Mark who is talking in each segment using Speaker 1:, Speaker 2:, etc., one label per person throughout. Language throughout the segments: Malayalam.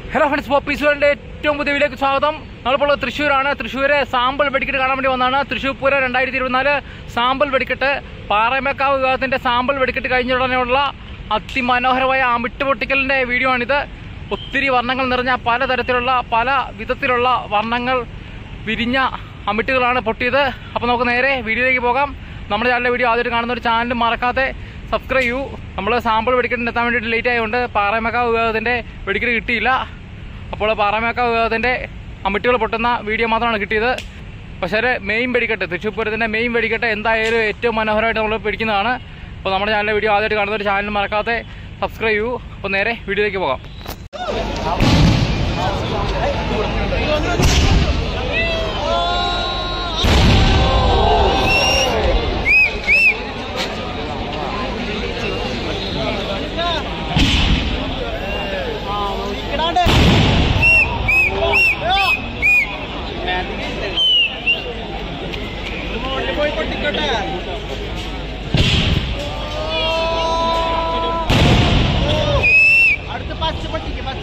Speaker 1: ഹലോ ഫ്രണ്ട്സ് പോപ്പീസുകളുടെ ഏറ്റവും പുതിയ വീഡിയോക്ക് സ്വാഗതം നമ്മളിപ്പോൾ തൃശ്ശൂരാണ് തൃശ്ശൂരെ സാമ്പിൾ വെടിക്കെട്ട് കാണാൻ വേണ്ടി വന്നതാണ് തൃശ്ശൂർ പൂരം രണ്ടായിരത്തി ഇരുപത്തിനാല് സാമ്പിൾ വെടിക്കെട്ട് പാറമേക്കാവ് വിഭാഗത്തിന്റെ സാമ്പിൾ വെടിക്കെട്ട് കഴിഞ്ഞ ഉടനെയുള്ള അതിമനോഹരമായ അമിട്ട് പൊട്ടിക്കലിന്റെ വീഡിയോ ആണിത് ഒത്തിരി വർണ്ണങ്ങൾ നിറഞ്ഞ പലതരത്തിലുള്ള പല വിധത്തിലുള്ള വർണ്ണങ്ങൾ വിരിഞ്ഞ അമിട്ടുകളാണ് പൊട്ടിയത് അപ്പോൾ നമുക്ക് നേരെ വീഡിയോയിലേക്ക് പോകാം നമ്മുടെ ചാനലിലെ വീഡിയോ ആദ്യമായിട്ട് കാണുന്ന ഒരു ചാനൽ മറക്കാതെ സബ്സ്ക്രൈബ് ചെയ്യൂ നമ്മൾ സാമ്പിൾ വെടിക്കെട്ടിന് എത്താൻ വേണ്ടിയിട്ട് ലേറ്റ് ആയതുകൊണ്ട് പാറമേക്കാവ് വിഭാഗത്തിൻ്റെ വെടിക്കെട്ട് കിട്ടിയില്ല അപ്പോൾ പാറമേക്കാവ് വിഭാഗത്തിൻ്റെ അമിട്ടുകൾ പൊട്ടുന്ന വീഡിയോ മാത്രമാണ് കിട്ടിയത് പക്ഷേ മെയിൻ വെടിക്കെട്ട് തൃശ്ശൂർ പൂരത്തിൻ്റെ മെയിൻ വെടിക്കെട്ട് എന്തായാലും ഏറ്റവും മനോഹരമായിട്ട് നമ്മൾ പിടിക്കുന്നതാണ് അപ്പോൾ നമ്മുടെ ചാനലിലെ വീഡിയോ ആദ്യമായിട്ട് കാണുന്ന ഒരു ചാനൽ മറക്കാതെ സബ്സ്ക്രൈബ് ചെയ്യൂ അപ്പോൾ നേരെ വീഡിയോയിലേക്ക് പോകാം
Speaker 2: അടുത്ത പച്ച പട്ടിക്ക് പച്ച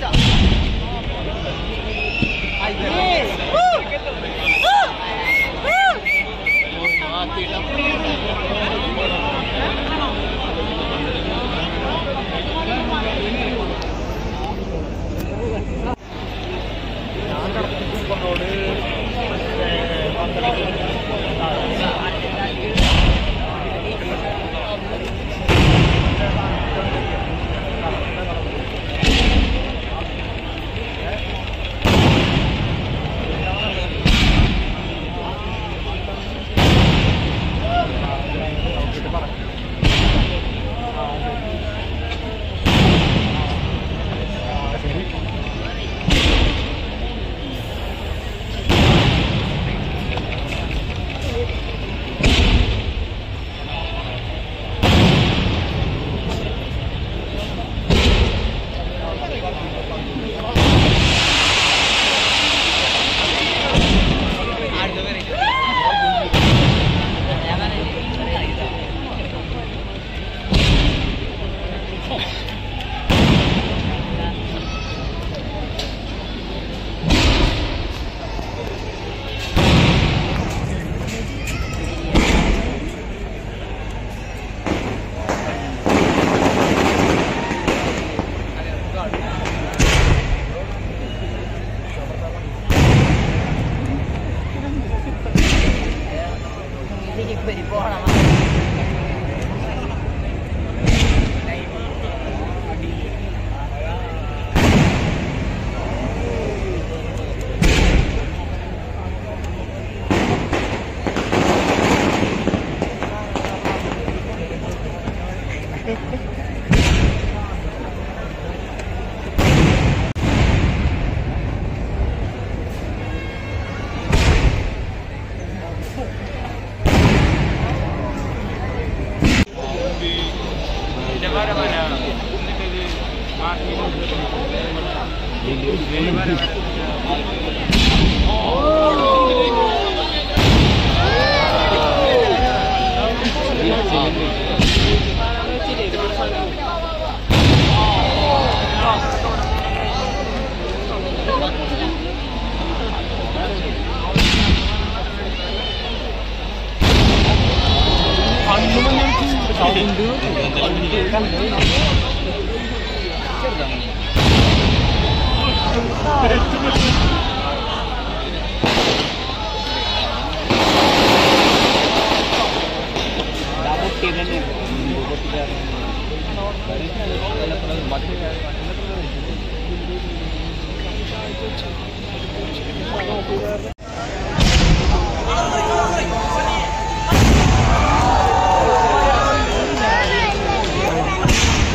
Speaker 3: Thank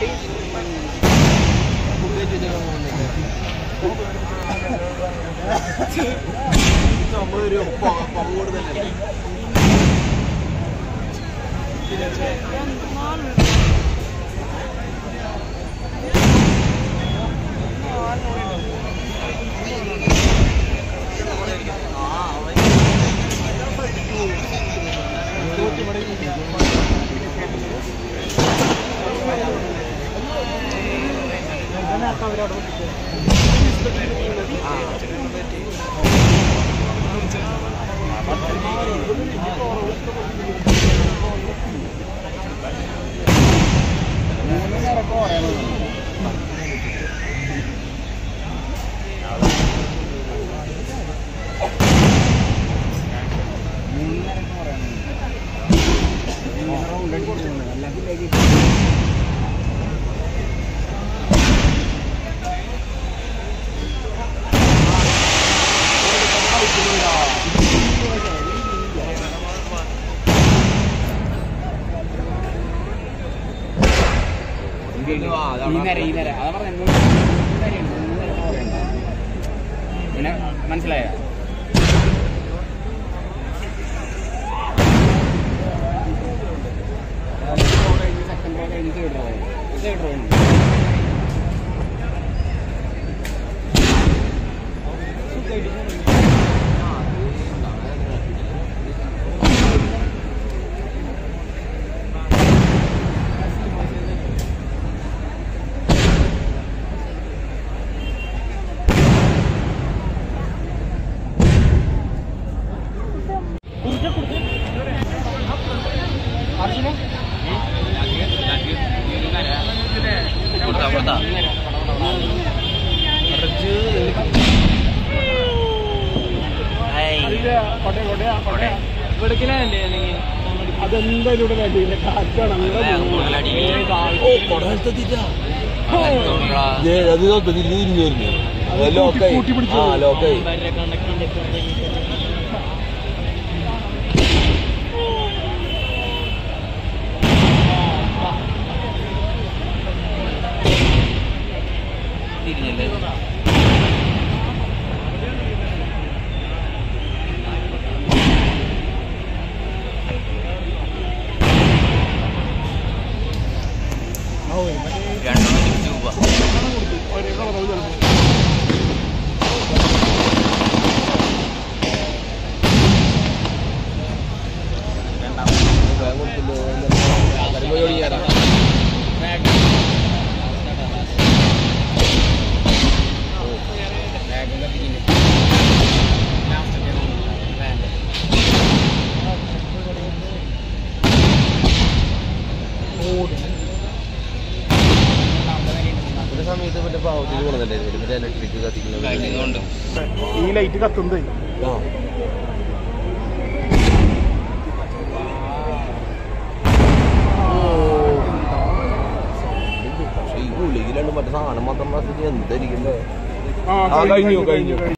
Speaker 3: ഈ നേരം അതാ പറഞ്ഞ പിന്നെ മനസ്സിലായോ സെക്കൻഡ് റോ കഴിഞ്ഞ് തേർഡ് റോ തേർഡ് റോ
Speaker 2: അതെന്തായാലും ഇവിടെ വേണ്ടിയില്ല കാറ്റാണ്
Speaker 4: അത് നോക്കി തിരിഞ്ഞു ലോക്കായി ആ ലോക്കായി ഒരു സമയത്ത് മറ്റേ പാവത്തിൽ കൊണ്ടുവന്നില്ലേ മറ്റേ ഇലക്ട്രിക് കത്തിക്കുന്നത്
Speaker 2: ഈ ലൈറ്റ് കത്തുന്നത്
Speaker 4: ആ പക്ഷെ ഈ ഗുളികയിലാണ് മറ്റേ സാധനം മാത്രം എന്തായിരിക്കും
Speaker 2: ആ
Speaker 4: കഴിഞ്ഞു, കഴിഞ്ഞു.